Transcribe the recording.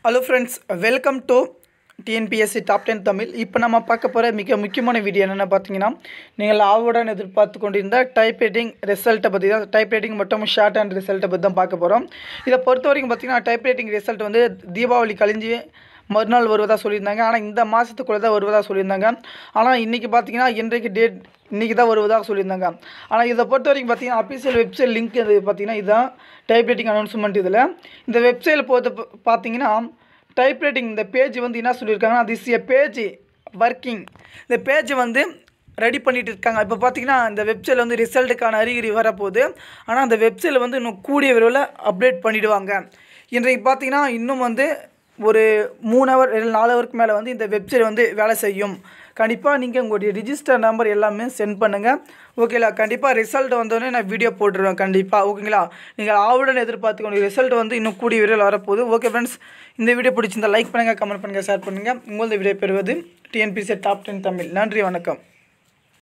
hello friends welcome to TNPSC top ten Tamil இப்போ நம்ம பார்க்க போகிற மிக முக்கியமான வீடியோ என்னென்னு பார்த்தீங்கன்னா நீங்கள் ஆர்வடன் எதிர்பார்த்து கொண்டிருந்த டைப் ரைட்டிங் ரிசல்ட்டை பற்றி தான் டைப் ரைட்டிங் மற்றும் ஷார்ட் அண்ட் ரிசல்ட்டை பற்றி தான் பார்க்க போகிறோம் இதை பொறுத்த வரைக்கும் பார்த்தீங்கன்னா டைப் ரைட்டிங் ரிசல்ட் வந்து தீபாவளி கழிஞ்சு மறுநாள் வருவதாக சொல்லியிருந்தாங்க ஆனால் இந்த மாதத்துக்குள்ளே தான் வருவதாக சொல்லியிருந்தாங்க ஆனால் இன்றைக்கி பார்த்தீங்கன்னா இன்றைக்கு டேட் இன்றைக்கி தான் வருவதாக சொல்லியிருந்தாங்க ஆனால் இதை பொறுத்த வரைக்கும் பார்த்தீங்கன்னா அஃபீஷியல் வெப்சைட் லிங்க் இது பார்த்தீங்கன்னா இதுதான் டைப் ரைட்டிங் அனௌன்ஸ்மெண்ட் இதில் இந்த வெப்சைட்டில் பொறுத்த பார்த்தீங்கன்னா டைப் ரைட்டிங் இந்த பேஜ் வந்து என்ன சொல்லியிருக்காங்கன்னா திஸ் ஏ பேஜ் ஒர்க்கிங் இந்த பேஜ் வந்து ரெடி பண்ணிட்டு இருக்காங்க இப்போ பார்த்தீங்கன்னா இந்த வெப்சைட்டில் வந்து ரிசல்ட்டுக்கான அறிகுறி வரப்போகுது ஆனால் அந்த வெப்சைட்டில் வந்து இன்னும் கூடிய விரைவில் அப்டேட் பண்ணிவிடுவாங்க இன்றைக்கு பார்த்தீங்கன்னா இன்னும் வந்து ஒரு மூணு ஹவர் இல்லை நாலு ஹவருக்கு மேலே வந்து இந்த வெப்சைட் வந்து வேலை செய்யும் கண்டிப்பாக நீங்கள் உங்களுடைய ரிஜிஸ்டர் நம்பர் எல்லாமே சென்ட் பண்ணுங்கள் ஓகேங்களா கண்டிப்பாக ரிசல்ட் வந்தோடனே நான் வீடியோ போட்டுருவேன் கண்டிப்பாக ஓகேங்களா நீங்கள் ஆவுடன் எதிர்பார்த்துக்கணும் ரிசல்ட் வந்து இன்னும் கூடிய விரைவில் வரப்போகுது ஓகே ஃப்ரெண்ட்ஸ் இந்த வீடியோ பிடிச்சிருந்தா லைக் பண்ணுங்கள் கமெண்ட் பண்ணுங்கள் ஷேர் பண்ணுங்கள் உங்களது வீடியோ பெறுவது டிஎன்பிசி டாப் டென் தமிழ் நன்றி வணக்கம்